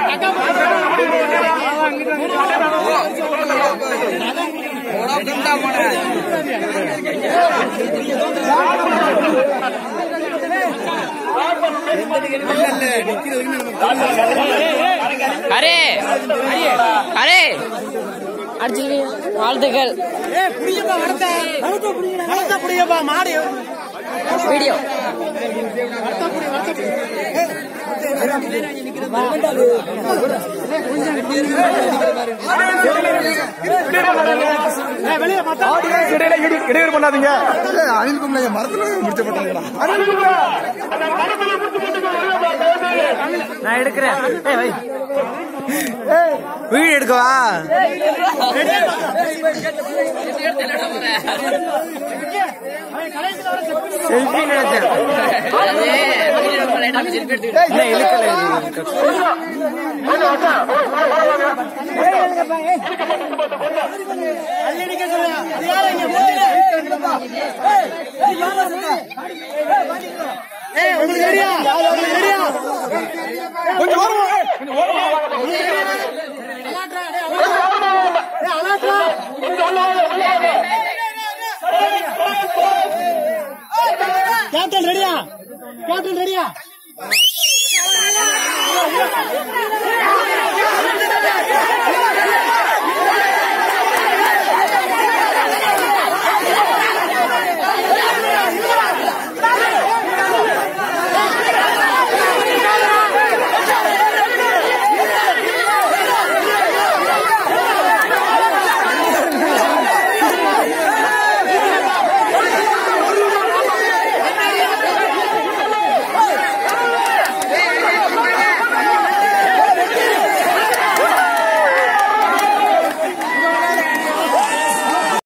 Array array அடிச்சு வாழ்த்துக்கள் video இடையூறு பண்ணாதீங்க அனில் கும்ளைய மரத்துல முடிச்ச போட்டாங்கடா நான் எடுக்கிறேன் வீடு எடுக்கவா செல்ஃபி நினைச்சேன் இல்ல, இழுக்கல இது. கொஞ்சம் ஓரமா ஏய், கொஞ்சம் ஓரமா வா. கேப்டன் ரெடியா கேப்டன் ரெடியா